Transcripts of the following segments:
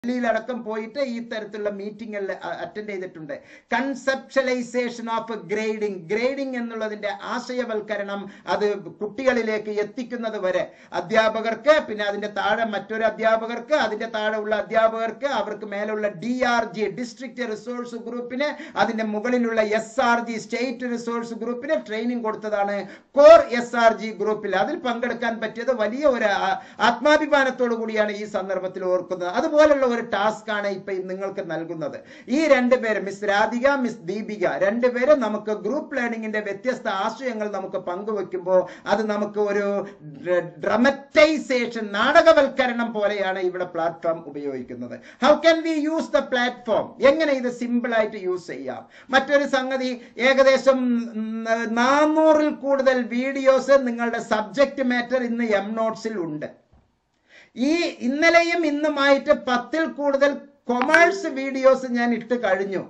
ഡൽഹിയിലടക്കം പോയിട്ട് ഈ തരത്തിലുള്ള മീറ്റിങ്ങുകളിൽ അറ്റൻഡ് ചെയ്തിട്ടുണ്ട് കൺസെപ്ഷലൈസേഷൻ ഓഫ് ഗ്രേഡിംഗ് ഗ്രേഡിംഗ് എന്നുള്ളതിന്റെ ആശയവൽക്കരണം അത് കുട്ടികളിലേക്ക് എത്തിക്കുന്നത് വരെ അധ്യാപകർക്ക് പിന്നെ അതിന്റെ താഴെ മറ്റൊരു അധ്യാപകർക്ക് അതിന്റെ താഴെ ഉള്ള അധ്യാപകർക്ക് അവർക്ക് മേലുള്ള D R G district resource ഗ്രൂപ്പിന് അതിന്റെ മുകളിലുള്ള S R G state resource ഗ്രൂപ്പിന് ട്രെയിനിങ് കൊടുത്തതാണ് കോർ എസ് ആർ ജി ഗ്രൂപ്പിൽ അതിൽ പങ്കെടുക്കാൻ പറ്റിയത് വലിയ ഒരു ആ- ആത്മാഭിമാനത്തോടു കൂടിയാണ് ഈ സന്ദർഭത്തിൽ ഓർക്കുന്നത് അതുപോലുള്ള ഒരു ടാസ്ക് ആണ് ഇപ്പൊ നിങ്ങൾക്ക് നൽകുന്നത് ഈ രണ്ടുപേരും മിസ് രാധിക മിസ് ദീപിക രണ്ടുപേരും നമുക്ക് ഗ്രൂപ്പ് ലേണിംഗിന്റെ വ്യത്യസ്ത ആശയങ്ങൾ നമുക്ക് പങ്കുവെക്കുമ്പോൾ അത് നമുക്ക് ഒരു ഡ്രമറ്റൈസേഷൻ നാടകവൽക്കരണം പോലെയാണ് ഇവിടെ പ്ലാറ്റ്ഫോം ഉപയോഗിക്കുന്നത് how can we use the platform എങ്ങനെ ഇത് സിമ്പിൾ ആയിട്ട് യൂസ് ചെയ്യാം മറ്റൊരു സംഗതി ഏകദേശം നാനൂറിൽ കൂടുതൽ വീഡിയോസ് നിങ്ങളുടെ സബ്ജക്റ്റ് മാറ്റർ ഇന്ന് എം നോട്ട്സിൽ ഉണ്ട് ഈ ഇന്നലെയും ഇന്നുമായിട്ട് പത്തിൽ കൂടുതൽ കൊമേഴ്സ് വീഡിയോസ് ഞാൻ ഇട്ട് കഴിഞ്ഞു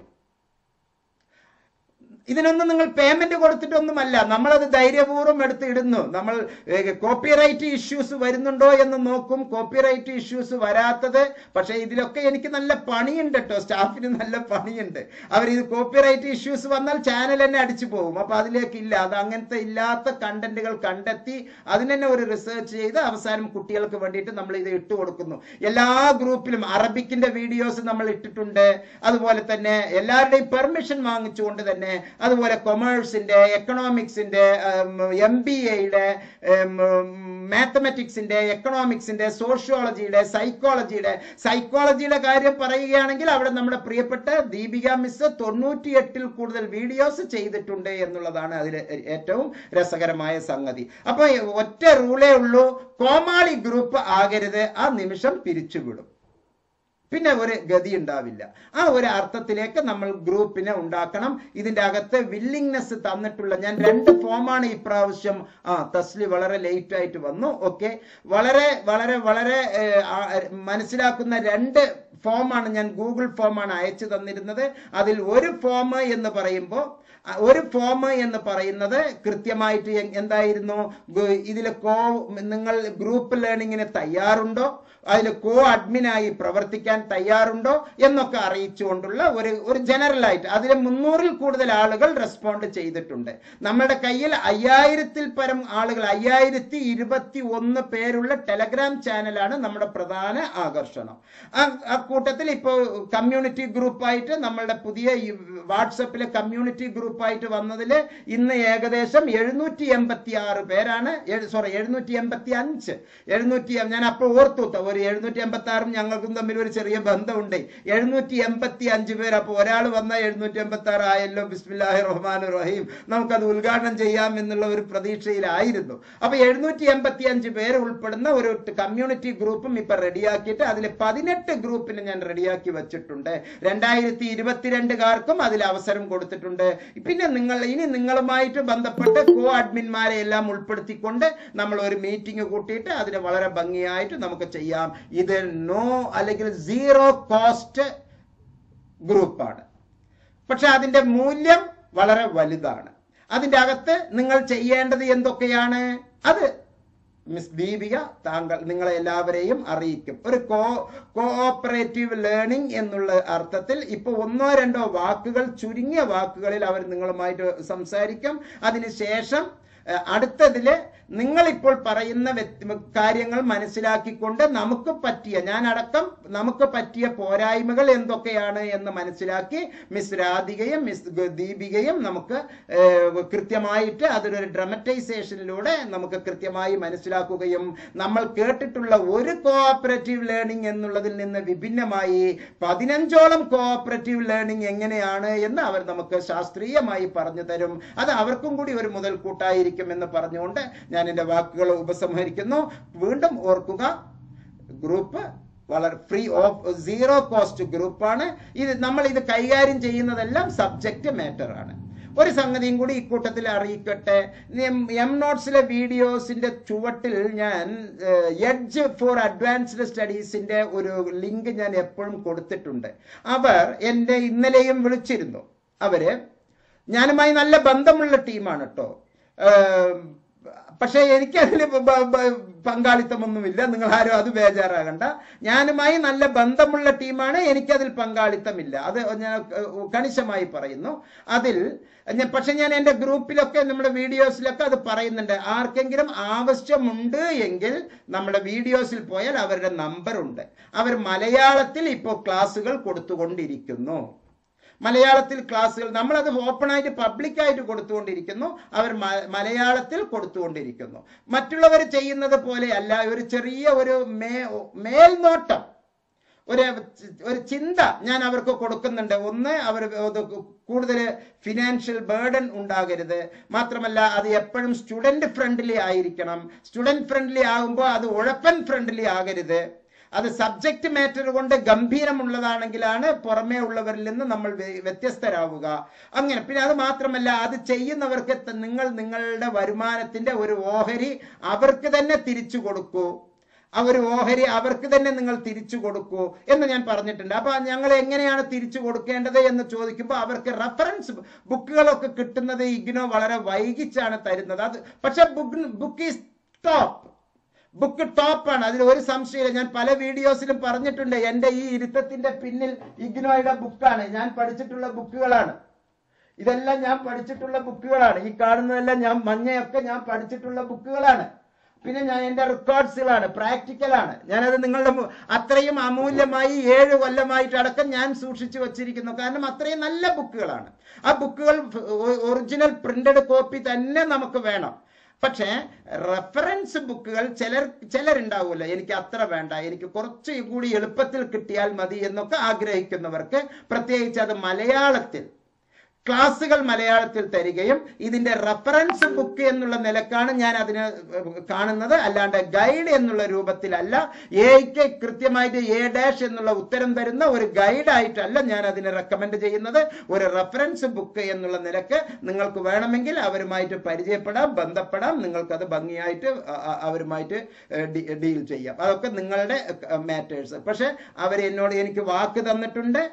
ഇതിനൊന്നും നിങ്ങൾ പേയ്മെന്റ് കൊടുത്തിട്ടൊന്നുമല്ല നമ്മളത് ധൈര്യപൂർവ്വം എടുത്ത് ഇടുന്നു നമ്മൾ കോപ്പിറൈറ്റ് ഇഷ്യൂസ് വരുന്നുണ്ടോ എന്ന് നോക്കും കോപ്പിറൈറ്റ് ഇഷ്യൂസ് വരാത്തത് പക്ഷേ ഇതിലൊക്കെ എനിക്ക് നല്ല പണിയുണ്ട് കേട്ടോ സ്റ്റാഫിന് നല്ല പണിയുണ്ട് അവർ ഇത് കോപ്പിറൈറ്റ് ഇഷ്യൂസ് വന്നാൽ ചാനൽ തന്നെ അടിച്ചു പോകും അപ്പൊ അതിലേക്ക് ഇല്ല അത് അങ്ങനത്തെ ഇല്ലാത്ത കണ്ടന്റുകൾ കണ്ടെത്തി അതിന് തന്നെ ഒരു റിസർച്ച് ചെയ്ത് അവസാനം കുട്ടികൾക്ക് വേണ്ടിയിട്ട് നമ്മൾ ഇത് ഇട്ട് കൊടുക്കുന്നു എല്ലാ ഗ്രൂപ്പിലും അറബിക്കിന്റെ വീഡിയോസ് നമ്മൾ ഇട്ടിട്ടുണ്ട് അതുപോലെ തന്നെ എല്ലാവരുടെയും പെർമിഷൻ വാങ്ങിച്ചുകൊണ്ട് തന്നെ അതുപോലെ കൊമേഴ്സിന്റെ എക്കണോമിക്സിന്റെ എം ബി എയുടെ മാത്തമെറ്റിക്സിന്റെ എക്കണോമിക്സിന്റെ സോഷ്യോളജിയുടെ സൈക്കോളജിയുടെ സൈക്കോളജിയുടെ കാര്യം പറയുകയാണെങ്കിൽ അവിടെ നമ്മുടെ പ്രിയപ്പെട്ട ദീപിക മിസ് തൊണ്ണൂറ്റിയെട്ടിൽ കൂടുതൽ വീഡിയോസ് ചെയ്തിട്ടുണ്ട് എന്നുള്ളതാണ് അതിൽ ഏറ്റവും രസകരമായ സംഗതി അപ്പൊ ഒറ്റ റൂളേ ഉള്ളൂ കോമാളി ഗ്രൂപ്പ് ആകരുത് ആ നിമിഷം പിരിച്ചുവിടും പിന്നെ ഒരു ഗതി ഉണ്ടാവില്ല ആ ഒരു അർത്ഥത്തിലേക്ക് നമ്മൾ ഗ്രൂപ്പിനെ ഉണ്ടാക്കണം ഇതിന്റെ അകത്ത് വില്ലിങ്നെസ് തന്നിട്ടുള്ള ഞാൻ രണ്ട് ഫോമാണ് ഇപ്രാവശ്യം ആ തസ്ലി വളരെ ലേറ്റ് ആയിട്ട് വന്നു ഓക്കെ വളരെ വളരെ വളരെ ഏഹ്, ആ, മനസ്സിലാക്കുന്ന രണ്ട് ഫോമാണ് ഞാൻ ഗൂഗിൾ ഫോമാണ് അയച്ചു തന്നിരുന്നത് അതിൽ ഒരു ഫോം എന്ന് പറയുമ്പോൾ അ- ഒരു ഫോം എന്ന് പറയുന്നത് കൃത്യമായിട്ട് എ- എന്തായിരുന്നു ഇതിൽ കോ നിങ്ങൾ ഗ്രൂപ്പ് ലേണിങ്ങിന് തയ്യാറുണ്ടോ അതിൽ കോ അഡ്മിനായി പ്രവർത്തിക്കാൻ തയ്യാറുണ്ടോ എന്നൊക്കെ അറിയിച്ചുകൊണ്ടുള്ള ഒരു ഒരു ജനറൽ ആയിട്ട് അതിൽ മുന്നൂറിൽ കൂടുതൽ ആളുകൾ റെസ്പോണ്ട് ചെയ്തിട്ടുണ്ട് നമ്മുടെ കയ്യിൽ അയ്യായിരത്തിൽ പരം ആളുകൾ അയ്യായിരത്തി ഇരുപത്തി ഒന്ന് പേരുള്ള ടെലഗ്രാം ചാനലാണ് നമ്മുടെ പ്രധാന ആകർഷണം ആ ആ കൂട്ടത്തിൽ ഇപ്പോൾ കമ്മ്യൂണിറ്റി ഗ്രൂപ്പായിട്ട് നമ്മളുടെ പുതിയ ഈ വാട്സപ്പിലെ കമ്മ്യൂണിറ്റി ഗ്രൂപ്പായിട്ട് വന്നതിൽ ഇന്ന് ഏകദേശം എഴുന്നൂറ്റി എൺപത്തി ആറ് പേരാണ് സോറി എഴുന്നൂറ്റി എൺപത്തി അഞ്ച് എഴുന്നൂറ്റി ഞാൻ അപ്പോൾ ഓർത്തു ട്ടോ, ഒരു എഴുന്നൂറ്റി എൺപത്തി ആറും ഞങ്ങൾക്കും തമ്മിൽ ഒരു ചെറിയ ബന്ധമുണ്ട് എഴുന്നൂറ്റി എൺപത്തി അഞ്ച് പേര് അപ്പോൾ ഒരാൾ വന്ന എഴുന്നൂറ്റി എൺപത്തി ആറ് ആയല്ലോ ബിസ്മില്ലാഹി റഹ്മാൻ റഹീം നമുക്കത് ഉദ്ഘാടനം ചെയ്യാം എന്നുള്ള ഒരു പ്രതീക്ഷയിലായിരുന്നു അപ്പൊ എഴുന്നൂറ്റി എൺപത്തി അഞ്ച് പേര് ഉൾപ്പെടുന്ന ഒരു കമ്മ്യൂണിറ്റി ഗ്രൂപ്പും ഇപ്പൊ റെഡിയാക്കിയിട്ട് അതിൽ പതിനെട്ട് ഗ്രൂപ്പിന് ഞാൻ റെഡിയാക്കി വെച്ചിട്ടുണ്ട് രണ്ടായിരത്തി ഇരുപത്തിരണ്ടുകാർക്കും അതിൽ അവസരം കൊടുത്തിട്ടുണ്ട് പിന്നെ നിങ്ങൾ ഇനി നിങ്ങളുമായിട്ട് ബന്ധപ്പെട്ട കോ അഡ്മിന്മാരെ എല്ലാം ഉൾപ്പെടുത്തിക്കൊണ്ട് നമ്മൾ ഒരു മീറ്റിംഗ് കൂട്ടിയിട്ട് അതിനെ വളരെ ഭംഗിയായിട്ട് നമുക്ക് ചെയ്യാം ഇത് നോ അല്ലെങ്കിൽ സീറോ കോസ്റ്റ് ഗ്രൂപ്പാണ് പക്ഷെ അതിന്റെ മൂല്യം വളരെ വലുതാണ് അതിന്റെ അകത്ത് നിങ്ങൾ ചെയ്യേണ്ടത് എന്തൊക്കെയാണ് അത് മിസ് ദീപിക താങ്കൾ നിങ്ങളെ എല്ലാവരെയും അറിയിക്കും ഒരു കോ കോഓപ്പറേറ്റീവ് ലേണിംഗ് എന്നുള്ള അർത്ഥത്തിൽ ഇപ്പോൾ ഒന്നോ രണ്ടോ വാക്കുകൾ ചുരുങ്ങിയ വാക്കുകളിൽ അവർ നിങ്ങളുമായിട്ട് സംസാരിക്കും അതിനുശേഷം ഏഹ്, അടുത്തതില് നിങ്ങൾ ഇപ്പോൾ പറയുന്ന വ്യക്തി- കാര്യങ്ങൾ മനസ്സിലാക്കിക്കൊണ്ട് നമുക്ക് പറ്റിയ ഞാൻ അടക്കം നമുക്ക് പറ്റിയ പോരായ്മകൾ എന്തൊക്കെയാണ് എന്ന് മനസ്സിലാക്കി മിസ് രാധികയും മിസ് ഗ- ദീപികയും നമുക്ക് ഏഹ്, കൃത്യമായിട്ട് അതൊരു ഡ്രമറ്റൈസേഷനിലൂടെ നമുക്ക് കൃത്യമായി മനസ്സിലാക്കുകയും നമ്മൾ കേട്ടിട്ടുള്ള ഒരു കോഓപ്പറേറ്റീവ് ലേണിംഗ് എന്നുള്ളതിൽ നിന്ന് വിഭിന്നമായി പതിനഞ്ചോളം കോഓപ്പറേറ്റീവ് ലേണിംഗ് എങ്ങനെയാണ് എന്ന് അവർ നമുക്ക് ശാസ്ത്രീയമായി പറഞ്ഞു തരും അത് അവർക്കും കൂടി ഒരു മുതൽക്കൂട്ടായിരിക്കും എന്ന് പറഞ്ഞുകൊണ്ട് ഞാൻ എൻ്റെ വാക്കുകൾ ഉപസംഹരിക്കുന്നു വീണ്ടും ഓർക്കുക ഗ്രൂപ്പ് വളരെ ഫ്രീ ഓഫ് സീറോ കോസ്റ്റ് ഗ്രൂപ്പാണ് ഇത് നമ്മൾ ഇത് കൈകാര്യം ചെയ്യുന്നതെല്ലാം സബ്ജക്റ്റ് മാറ്റർ ആണ് ഒരു സംഗതിയും കൂടി ഇക്കൂട്ടത്തിൽ അറിയിക്കട്ടെ എം നോട്ട്സിലെ വീഡിയോസിന്റെ ചുവട്ടിൽ ഞാൻ എഡ്ജ് ഫോർ അഡ്വാൻസ്ഡ് സ്റ്റഡീസിന്റെ ഒരു ലിങ്ക് ഞാൻ എപ്പോഴും കൊടുത്തിട്ടുണ്ട് അവർ എന്നെ ഇന്നലെയും വിളിച്ചിരുന്നു അവര് ഞാനുമായി നല്ല ബന്ധമുള്ള ടീമാണ് കേട്ടോ പക്ഷേ എനിക്കതിൽ ബ- ബ- പങ്കാളിത്തമൊന്നുമില്ല നിങ്ങൾ ആരും അത് ബേജാറാകണ്ട ഞാനുമായി നല്ല ബന്ധമുള്ള ടീമാണ് എനിക്കതിൽ പങ്കാളിത്തമില്ല അത് ഞാൻ ഏഹ്, കണിശമായി പറയുന്നു അതിൽ ഞാൻ പക്ഷെ ഞാൻ എൻ്റെ ഗ്രൂപ്പിലൊക്കെ നമ്മുടെ വീഡിയോസിലൊക്കെ അത് പറയുന്നുണ്ട് ആർക്കെങ്കിലും ആവശ്യമുണ്ട് എങ്കിൽ നമ്മുടെ വീഡിയോസിൽ പോയാൽ അവരുടെ നമ്പർ ഉണ്ട് അവർ മലയാളത്തിൽ ഇപ്പോൾ ക്ലാസ്സുകൾ കൊടുത്തുകൊണ്ടിരിക്കുന്നു മലയാളത്തിൽ ക്ലാസ്സുകൾ നമ്മളത് ഓപ്പണായിട്ട് പബ്ലിക്കായിട്ട് കൊടുത്തുകൊണ്ടിരിക്കുന്നു അവർ മ- മലയാളത്തിൽ കൊടുത്തുകൊണ്ടിരിക്കുന്നു മറ്റുള്ളവർ ചെയ്യുന്നത് പോലെയല്ല ഒരു ചെറിയ ഒരു മേ മേൽനോട്ടം ഒരു ഒരു ചിന്ത ഞാൻ അവർക്ക് കൊടുക്കുന്നുണ്ട് ഒന്ന് അവർ കൂടുതൽ ഫിനാൻഷ്യൽ ബേർഡൻ ഉണ്ടാകരുത് മാത്രമല്ല അത് എപ്പോഴും സ്റ്റുഡൻറ് ഫ്രണ്ട്ലി ആയിരിക്കണം സ്റ്റുഡൻറ് ഫ്രണ്ട്ലി ആകുമ്പോൾ അത് ഉഴപ്പൻ ഫ്രണ്ട്ലി ആകരുത് അത് സബ്ജക്റ്റ് മാറ്റർ കൊണ്ട് ഗംഭീരമുള്ളതാണെങ്കിലാണ് പുറമേ ഉള്ളവരിൽ നിന്ന് നമ്മൾ വ്യ- വ്യത്യസ്തരാവുക അങ്ങനെ പിന്നെ അത് മാത്രമല്ല അത് ചെയ്യുന്നവർക്ക് ത- നിങ്ങൾ നിങ്ങളുടെ വരുമാനത്തിന്റെ ഒരു ഓഹരി അവർക്ക് തന്നെ തിരിച്ചു കൊടുക്കൂ ആ ഒരു ഓഹരി അവർക്ക് തന്നെ നിങ്ങൾ തിരിച്ചു കൊടുക്കൂ എന്ന് ഞാൻ പറഞ്ഞിട്ടുണ്ട് അപ്പൊ ഞങ്ങൾ എങ്ങനെയാണ് തിരിച്ചു കൊടുക്കേണ്ടത് എന്ന് ചോദിക്കുമ്പോൾ അവർക്ക് റെഫറൻസ് ബുക്കുകളൊക്കെ കിട്ടുന്നത് ഇഗ്നോ വളരെ വൈകിച്ചാണ് തരുന്നത് അത് പക്ഷെ book book is top book ടോപ്പാണ് അതിൽ ഒരു സംശയമില്ല ഞാൻ പല വീഡിയോസിലും പറഞ്ഞിട്ടുണ്ട് എൻ്റെ ഈ ഇരുത്തത്തിന്റെ പിന്നിൽ ഇഗ്നോയുടെ ബുക്കാണ് ഞാൻ പഠിച്ചിട്ടുള്ള ബുക്കുകളാണ് ഇതെല്ലാം ഞാൻ പഠിച്ചിട്ടുള്ള ബുക്കുകളാണ് ഈ കാണുന്നതെല്ലാം ഞാൻ മഞ്ഞയൊക്കെ ഞാൻ പഠിച്ചിട്ടുള്ള ബുക്കുകളാണ് പിന്നെ ഞാൻ എൻ്റെ റെക്കോർഡ്സുകളാണ് പ്രാക്ടിക്കലാണ് ഞാനത് നിങ്ങളുടെ മു- അത്രയും അമൂല്യമായി ഏഴ് കൊല്ലമായിട്ട് അടക്കം ഞാൻ സൂക്ഷിച്ചു വച്ചിരിക്കുന്നു കാരണം അത്രയും നല്ല ബുക്കുകളാണ് ആ ബുക്കുകൾ ഒറിജിനൽ പ്രിന്റഡ് കോപ്പി തന്നെ നമുക്ക് വേണം പക്ഷേ റെഫറൻസ് ബുക്കുകൾ ചിലർ ചിലരുണ്ടാവുമല്ലോ എനിക്ക് അത്ര വേണ്ട എനിക്ക് കുറച്ച് കൂടി എളുപ്പത്തിൽ കിട്ടിയാൽ മതി എന്നൊക്കെ ആഗ്രഹിക്കുന്നവർക്ക് പ്രത്യേകിച്ച് അത് മലയാളത്തിൽ ക്ലാസ്സുകൾ മലയാളത്തിൽ തരികയും ഇതിന്റെ റെഫറൻസ് ബുക്ക് എന്നുള്ള നിലക്കാണ് ഞാൻ അതിന് കാണുന്നത് അല്ലാണ്ട് ഗൈഡ് എന്നുള്ള രൂപത്തിലല്ല എക്ക് കൃത്യമായിട്ട് എ ഡാഷ് എന്നുള്ള ഉത്തരം തരുന്ന ഒരു ഗൈഡായിട്ടല്ല ഞാൻ അതിനെ റെക്കമെൻഡ് ചെയ്യുന്നത് ഒരു റെഫറൻസ് ബുക്ക് എന്നുള്ള നിലക്ക് നിങ്ങൾക്ക് വേണമെങ്കിൽ അവരുമായിട്ട് പരിചയപ്പെടാം ബന്ധപ്പെടാം നിങ്ങൾക്കത് ഭംഗിയായിട്ട് അ- അ- അവരുമായിട്ട് ഡീൽ ചെയ്യാം അതൊക്കെ നിങ്ങളുടെ മാറ്റേഴ്സ് പക്ഷെ അവർ എന്നോട് എനിക്ക് വാക്ക് തന്നിട്ടുണ്ട്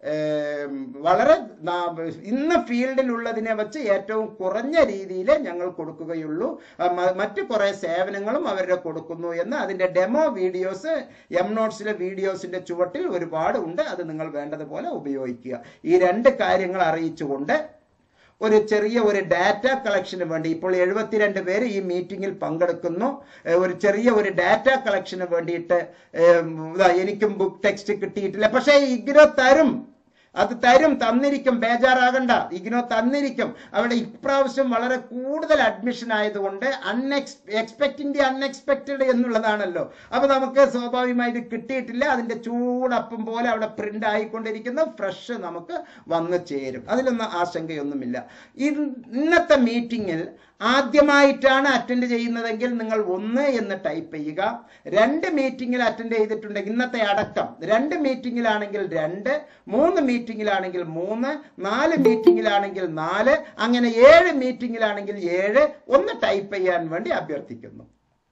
ഏം, വളരെ നാ- ഇന്ന് ഫീൽഡിലുള്ളതിനെ വെച്ച് ഏറ്റവും കുറഞ്ഞ രീതിയിൽ ഞങ്ങൾ കൊടുക്കുകയുള്ളൂ ആ, മ- മറ്റ് കുറെ സേവനങ്ങളും അവരുടെ കൊടുക്കുന്നു എന്ന് അതിന്റെ ഡെമോ വീഡിയോസ് എം നോട്ട്സിലെ വീഡിയോസിന്റെ ചുവട്ടിൽ ഒരുപാട് ഉണ്ട് അത് നിങ്ങൾ വേണ്ടതുപോലെ ഉപയോഗിക്കുക ഈ രണ്ട് കാര്യങ്ങൾ അറിയിച്ചുകൊണ്ട് ഒരു ചെറിയ ഒരു ഡാറ്റ കളക്ഷന് വേണ്ടി ഇപ്പോൾ എഴുപത്തിരണ്ട് പേര് ഈ മീറ്റിംഗിൽ പങ്കെടുക്കുന്നു ഏഹ് ഒരു ചെറിയ ഒരു ഡാറ്റ കളക്ഷന് വേണ്ടിയിട്ട് ഏഹ് ഇതാ എനിക്കും ബുക്ക് ടെക്സ്റ്റ് കിട്ടിയിട്ടില്ല പക്ഷേ ഇഗ്നോ തരും അത് തരും തന്നിരിക്കും ബേജാറാകണ്ട ഇഗ്നോ തന്നിരിക്കും അവിടെ ഇപ്രാവശ്യം വളരെ കൂടുതൽ അഡ്മിഷൻ ആയതുകൊണ്ട് അൺഎക്സ് എക്സ്പെക്ടിങ് ദി അൺഎക്സ്പെക്റ്റഡ് എന്നുള്ളതാണല്ലോ അപ്പൊ നമുക്ക് സ്വാഭാവികമായിട്ട് കിട്ടിയിട്ടില്ല അതിന്റെ ചൂടപ്പം പോലെ അവിടെ പ്രിന്റ് ആയിക്കൊണ്ടിരിക്കുന്ന ഫ്രഷ് നമുക്ക് വന്നു ചേരും അതിലൊന്നും ആശങ്കയൊന്നുമില്ല ഇൻ- ഇന്നത്തെ മീറ്റിംഗിൽ ആദ്യമായിട്ടാണ് അറ്റൻഡ് ചെയ്യുന്നതെങ്കിൽ നിങ്ങൾ ഒന്ന് എന്ന് ടൈപ്പ് ചെയ്യുക രണ്ട് മീറ്റിംഗിൽ അറ്റൻഡ് ചെയ്തിട്ടുണ്ടെങ്കിൽ ഇന്നത്തെ അടക്കം രണ്ട് മീറ്റിംഗിലാണെങ്കിൽ രണ്ട് മൂന്ന് മീറ്റിംഗിലാണെങ്കിൽ മൂന്ന് നാല് മീറ്റിംഗിലാണെങ്കിൽ നാല് അങ്ങനെ ഏഴ് മീറ്റിംഗിലാണെങ്കിൽ ഏഴ് ഒന്ന് ടൈപ്പ് ചെയ്യാൻ വേണ്ടി അഭ്യർത്ഥിക്കുന്നു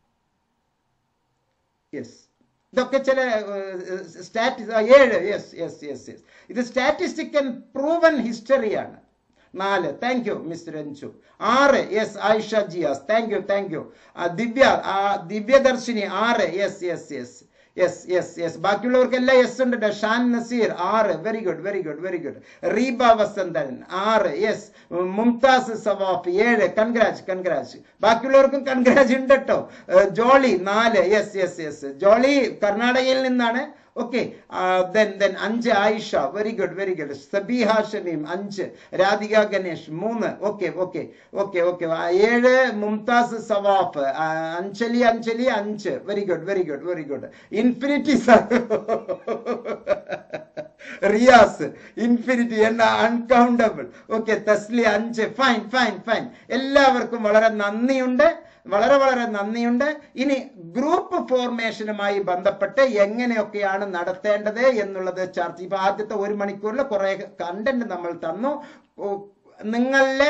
യെസ് ഇതൊക്കെ ചില സ്റ്റാറ്റി ഏഴ് യെസ് യെസ് യെസ് യെസ് ഇത് സ്റ്റാറ്റിസ്റ്റിക്കൽ പ്രൂവൻ ഹിസ്റ്ററിയാണ് നാല് താങ്ക് യു മിസ്റ്റർ രഞ്ജു ആറ് yes Ayisha Jiyas thank you thank you Divya ആ, ദിവ്യദർശിനി ആറ് yes yes yes yes yes yes ബാക്കിയുള്ളവർക്കെല്ലാം യെസ് ഉണ്ട് ഷാൻ നസീർ ആറ് very good very good very good Reeba Vasanthan ആറ് യെസ് മുംതാസ് സവാഫ് ഏഴ് കൺഗ്രാജ് കൺഗ്രാജ് ബാക്കിയുള്ളവർക്കും കൺഗ്രാജ് ഉണ്ട് കേട്ടോ ജോളി നാല് യെസ് യെസ് യെസ് ജോളി കർണാടകയിൽ നിന്നാണ് ഓക്കെ ദെൻ ദെൻ അഞ്ച് Ayisha very good very good Sabeeha Shameem അഞ്ച് രാധിക ഗണേഷ് മൂന്ന് ഓക്കെ ഓക്കെ ഓക്കെ ഓക്കെ ഏഴ് മുംതാസ് സവാഫ് ആ, അഞ്ജലി അഞ്ജലി അഞ്ച് very good very good very good infinity Riyas infinity എന്ന അൺകൗണ്ടബിൾ ഓക്കെ തസ്ലി അഞ്ച് ഫൈൻ ഫൈൻ ഫൈൻ എല്ലാവർക്കും വളരെ നന്ദിയുണ്ട് വളരെ വളരെ നന്ദിയുണ്ട് ഇനി ഗ്രൂപ്പ് ഫോർമേഷനുമായി ബന്ധപ്പെട്ട് എങ്ങനെയൊക്കെയാണ് നടത്തേണ്ടത് എന്നുള്ളത് ചർച്ച ഇപ്പൊ ആദ്യത്തെ ഒരു മണിക്കൂറിൽ കുറെ കണ്ടന്റ് നമ്മൾ തന്നു ഓ, നിങ്ങളിലെ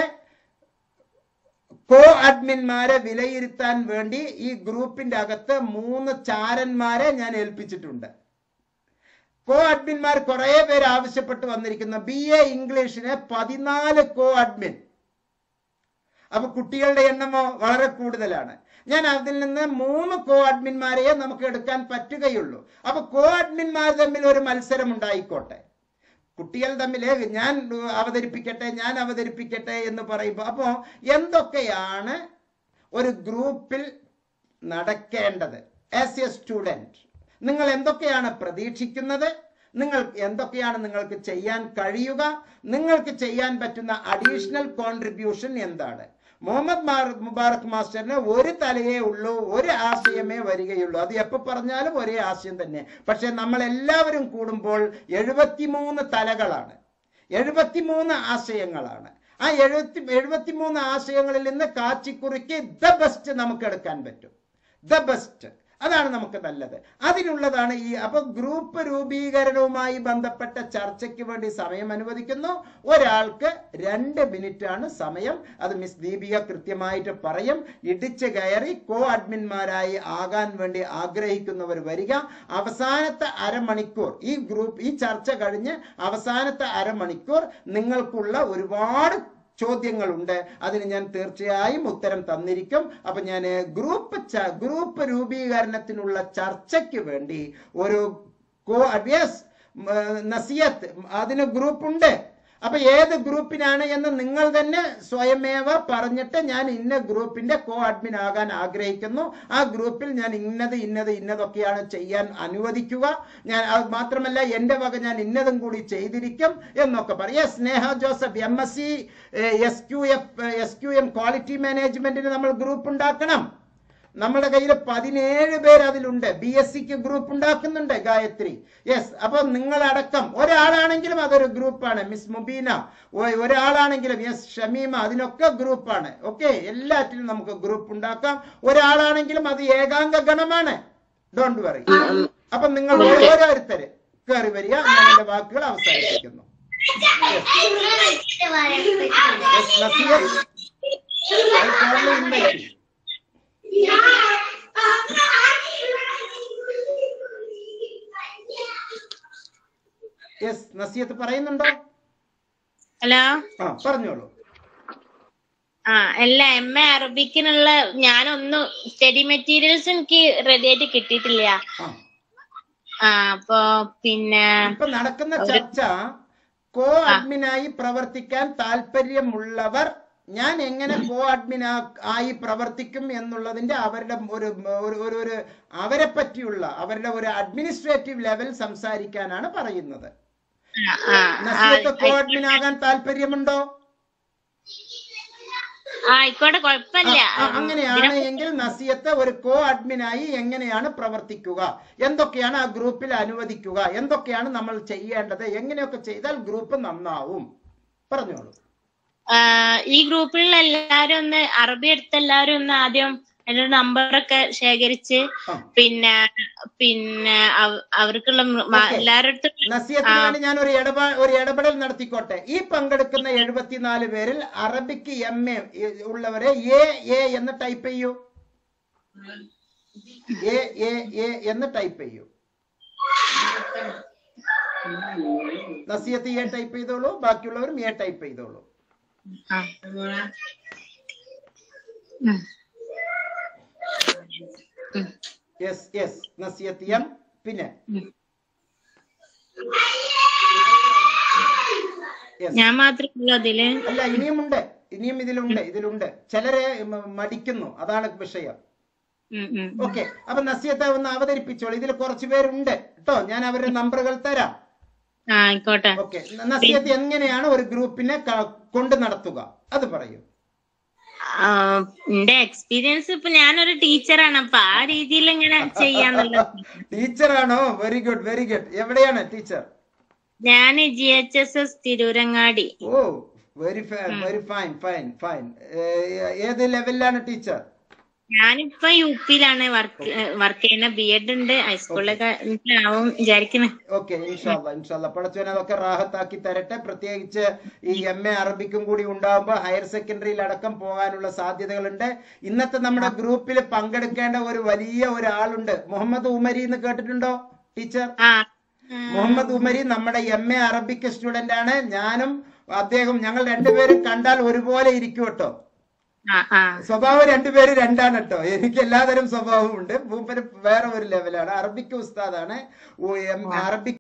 കോ അഡ്മിന്മാരെ വിലയിരുത്താൻ വേണ്ടി ഈ ഗ്രൂപ്പിന്റെ അകത്ത് മൂന്ന് ചാരന്മാരെ ഞാൻ ഏൽപ്പിച്ചിട്ടുണ്ട് കോ അഡ്മിന്മാർ കുറെ പേര് ആവശ്യപ്പെട്ട് വന്നിരിക്കുന്നു ബി എ ഇംഗ്ലീഷിന് പതിനാല് കോ അഡ്മിൻ അപ്പൊ കുട്ടികളുടെ എണ്ണമോ വളരെ കൂടുതലാണ് ഞാൻ അതിൽ നിന്ന് മൂന്ന് കോ അഡ്മിന്മാരെയെ നമുക്ക് എടുക്കാൻ പറ്റുകയുള്ളൂ അപ്പൊ കോ അഡ്മിന്മാർ തമ്മിൽ ഒരു മത്സരം ഉണ്ടായിക്കോട്ടെ കുട്ടികൾ തമ്മിൽ ഞാൻ അവതരിപ്പിക്കട്ടെ ഞാൻ അവതരിപ്പിക്കട്ടെ എന്ന് പറയുമ്പോൾ അപ്പോൾ എന്തൊക്കെയാണ് ഒരു ഗ്രൂപ്പിൽ നടക്കേണ്ടത് ആസ് എ സ്റ്റുഡൻറ് നിങ്ങൾ എന്തൊക്കെയാണ് പ്രതീക്ഷിക്കുന്നത് നിങ്ങൾ എന്തൊക്കെയാണ് നിങ്ങൾക്ക് ചെയ്യാൻ കഴിയുക നിങ്ങൾക്ക് ചെയ്യാൻ പറ്റുന്ന അഡീഷണൽ കോൺട്രിബ്യൂഷൻ എന്താണ് മുഹമ്മദ് മാർ- മുബാറക് മാസ്റ്ററിന് ഒരു തലയേ ഉള്ളൂ ഒരു ആശയമേ വരികയുള്ളൂ അത് എപ്പോൾ പറഞ്ഞാലും ഒരേ ആശയം തന്നെ പക്ഷെ നമ്മൾ എല്ലാവരും കൂടുമ്പോൾ എഴുപത്തിമൂന്ന് തലകളാണ് എഴുപത്തിമൂന്ന് ആശയങ്ങളാണ് ആ എഴുപത്തി എഴുപത്തിമൂന്ന് ആശയങ്ങളിൽ നിന്ന് കാച്ചിക്കുറിക്ക് ദ ബെസ്റ്റ് നമുക്ക് എടുക്കാൻ പറ്റും ദ ബെസ്റ്റ് അതാണ് നമുക്ക് നല്ലത് അതിനുള്ളതാണ് ഈ അപ്പൊ ഗ്രൂപ്പ് രൂപീകരണവുമായി ബന്ധപ്പെട്ട ചർച്ചയ്ക്ക് വേണ്ടി സമയം അനുവദിക്കുന്നു ഒരാൾക്ക് രണ്ട് മിനിറ്റ് ആണ് സമയം അത് മിസ് ദീപിക കൃത്യമായിട്ട് പറയും ഇടിച്ച് കയറി കോ അഡ്മിന്മാരായി ആകാൻ വേണ്ടി ആഗ്രഹിക്കുന്നവർ വരിക അവസാനത്തെ അരമണിക്കൂർ ഈ ഗ്രൂപ്പ് ഈ ചർച്ച കഴിഞ്ഞ് അവസാനത്തെ അരമണിക്കൂർ നിങ്ങൾക്കുള്ള ഒരുപാട് ചോദ്യങ്ങളുണ്ട് അതിന് ഞാൻ തീർച്ചയായും ഉത്തരം തന്നിരിക്കും അപ്പൊ ഞാൻ ഗ്രൂപ്പ് ച- ഗ്രൂപ്പ് രൂപീകരണത്തിനുള്ള ചർച്ചയ്ക്ക് വേണ്ടി ഒരു കോ യെസ് നസിയത്ത് അതിന് ഗ്രൂപ്പുണ്ട് അപ്പൊ ഏത് ഗ്രൂപ്പിനാണ് എന്ന് നിങ്ങൾ തന്നെ സ്വയമേവ പറഞ്ഞിട്ട് ഞാൻ ഇന്ന ഗ്രൂപ്പിന്റെ കോ അഡ്മിൻ ആകാൻ ആഗ്രഹിക്കുന്നു ആ ഗ്രൂപ്പിൽ ഞാൻ ഇന്നത് ഇന്നത് ഇന്നതൊക്കെയാണ് ചെയ്യാൻ അനുവദിക്കുക ഞാൻ അത് മാത്രമല്ല എന്റെ വക ഞാൻ ഇന്നതും കൂടി ചെയ്തിരിക്കും എന്നൊക്കെ പറയാം Sneha Joseph M S C S Q F S Q M quality മാനേജ്മെന്റിന് നമ്മൾ ഗ്രൂപ്പ് ഉണ്ടാക്കണം നമ്മുടെ കയ്യിൽ പതിനേഴ് പേര് അതിലുണ്ട് ബി എസ് സിക്ക് ഗ്രൂപ്പ് ഉണ്ടാക്കുന്നുണ്ട് ഗായത്രി യെസ് അപ്പൊ നിങ്ങളടക്കം ഒരാളാണെങ്കിലും അതൊരു ഗ്രൂപ്പാണ് മിസ് മുബീന ഒ- ഒരാളാണെങ്കിലും യെസ് ഷമീമ അതിനൊക്കെ ഗ്രൂപ്പാണ് ഓക്കെ എല്ലാറ്റിനും നമുക്ക് ഗ്രൂപ്പ് ഉണ്ടാക്കാം ഒരാളാണെങ്കിലും അത് ഏകാംഗ ഗണമാണ് ഡോണ്ട് വറി അപ്പൊ നിങ്ങൾ ഓരോരുത്തര് കയറി വരിക ഞാൻ എന്റെ വാക്കുകൾ അവസാനിപ്പിക്കുന്നു Yes, നസിയ, I kindly invite you. Yes Nasiyath പറയുന്നുണ്ടോ ഹലോ ആ പറഞ്ഞോളൂ ആ അല്ല എം എ അറബിക്കിനുള്ള ഞാനൊന്നും സ്റ്റഡി മെറ്റീരിയൽസ് എനിക്ക് റെഡി ആയിട്ട് കിട്ടിയിട്ടില്ല ആ ആ അപ്പൊ പിന്നെ ഇപ്പൊ നടക്കുന്ന ചർച്ച കോ അഡ്മിനായി പ്രവർത്തിക്കാൻ താല്പര്യമുള്ളവർ ഞാൻ എങ്ങനെ കോ അഡ്മിൻ ആയി പ്രവർത്തിക്കും എന്നുള്ളതിന്റെ അവരുടെ ഒരു ഒരു ഒരു ഒരു അവരെ പറ്റിയുള്ള അവരുടെ ഒരു അഡ്മിനിസ്ട്രേറ്റീവ് ലെവൽ സംസാരിക്കാനാണ് പറയുന്നത് ആ, ആ, ആ, നസിയത്ത് കോ അഡ്മിൻ ആകാൻ താല്പര്യമുണ്ടോ ആ, ആയിക്കോട്ടെ കുഴപ്പമില്ല ആ, അങ്ങനെയാണ് എങ്കിൽ നസിയത്ത് ഒരു കോ അഡ്മിനായി എങ്ങനെയാണ് പ്രവർത്തിക്കുക എന്തൊക്കെയാണ് ആ ഗ്രൂപ്പിൽ അനുവദിക്കുക എന്തൊക്കെയാണ് നമ്മൾ ചെയ്യേണ്ടത് എങ്ങനെയൊക്കെ ചെയ്താൽ ഗ്രൂപ്പ് നന്നാവും പറഞ്ഞോളൂ ആ, ഈ ഗ്രൂപ്പിലുള്ള എല്ലാരും ഒന്ന് അറബി എടുത്ത എല്ലാരും ഒന്ന് ആദ്യം എന്റെ നമ്പറൊക്കെ ശേഖരിച്ച് ആ. പിന്നെ പിന്നെ അവ- അവർക്കുള്ള മ- Okay. എല്ലാരുടെ അടുത്തും നസിയത്തിന് വേണ്ടി ഞാൻ ഒരു ഇടപാ ഒരു ഇടപെടൽ നടത്തിക്കോട്ടെ ഈ പങ്കെടുക്കുന്ന എഴുപത്തിനാല് പേരിൽ അറബിക്ക് എം എ ഉള്ളവരെ എ എ എന്ന് ടൈപ്പ് ചെയ്യൂ എ എ എ എന്ന് ടൈപ്പ് ചെയ്യൂ നസിയത്ത് എ ടൈപ്പ് ചെയ്തോളൂ ബാക്കിയുള്ളവരും എ ടൈപ്പ് ചെയ്തോളൂ ആ. ഉം. ഉം. യെസ് യെസ് നസിയത്ത് എം പിന്നെ ഉം. യെസ് ഞാൻ മാത്രമേ ഉള്ളൂ അതില് അല്ല ഇനിയുമുണ്ട് ഇനിയും ഇതിലുണ്ട് ഇതിലുണ്ട് ചിലരെ മ- മടിക്കുന്നു അതാണ് വിഷയം ഉം, ഉം, ഉം. ഓക്കെ അപ്പൊ നസിയത്തെ ഒന്ന് അവതരിപ്പിച്ചോളൂ ഇതിൽ കുറച്ച് പേരുണ്ട് കേട്ടോ ഞാൻ അവരുടെ നമ്പറുകൾ തരാം ആ ആയിക്കോട്ടെ ഓക്കെ നസിയത്ത് എങ്ങനെയാണ് ഒരു ഗ്രൂപ്പിനെ ക- കൊണ്ട് നടത്തുക അത് പറയൂ ആ, എന്റെ എക്സ്പീരിയൻസ് ഇപ്പൊ ഞാനൊരു ടീച്ചറാണ് അപ്പൊ ആ രീതിയിൽ ഇങ്ങനെ ചെയ്യാന്നുള്ളത് ടീച്ചറാണോ വെരി ഗുഡ് വെരി ഗുഡ് എവിടെയാണ് ടീച്ചർ ഞാൻ G H S S Thirurangadi ഓ very very fine fine fine ഏത് ലെവലിലാണ് ടീച്ചർ ഞാനിപ്പോ യു പിയിലാണ് വർക്ക് വർക്ക് ചെയ്യുന്ന ബി എഡ് ഉണ്ട് ഹൈസ്കൂളിലൊക്കെ ആവും വിചാരിക്കുന്നു ഓക്കെ ഇൻഷാല്ല ഇൻഷാല്ല പടച്ചോനെ അതൊക്കെ റാഹത്താക്കി തരട്ടെ പ്രത്യേകിച്ച് ഈ എം എ അറബിക്കും കൂടി ഉണ്ടാവുമ്പോൾ ഹയർ സെക്കൻഡറിയിൽ അടക്കം പോകാനുള്ള സാധ്യതകളുണ്ട് ഇന്നത്തെ നമ്മുടെ ഗ്രൂപ്പിൽ പങ്കെടുക്കേണ്ട ഒരു വലിയ ഒരാളുണ്ട് മുഹമ്മദ് ഉമരി എന്ന് കേട്ടിട്ടുണ്ടോ ടീച്ചർ ആ മുഹമ്മദ് ഉമരി നമ്മുടെ എം എ അറബിക് സ്റ്റുഡന്റ് ആണ് ഞാനും അദ്ദേഹം ഞങ്ങൾ രണ്ടുപേരും കണ്ടാൽ ഒരുപോലെ ഇരിക്കും കേട്ടോ ആ ആ സ്വഭാവം രണ്ടുപേര് രണ്ടാണ് കേട്ടോ എനിക്ക് എല്ലാതരം സ്വഭാവവും ഉണ്ട് മൂപ്പര് വേറെ ഒരു ലെവലാണ് അറബിക്ക് ഉസ്താദാണ് ഓ, എം- അറബിക്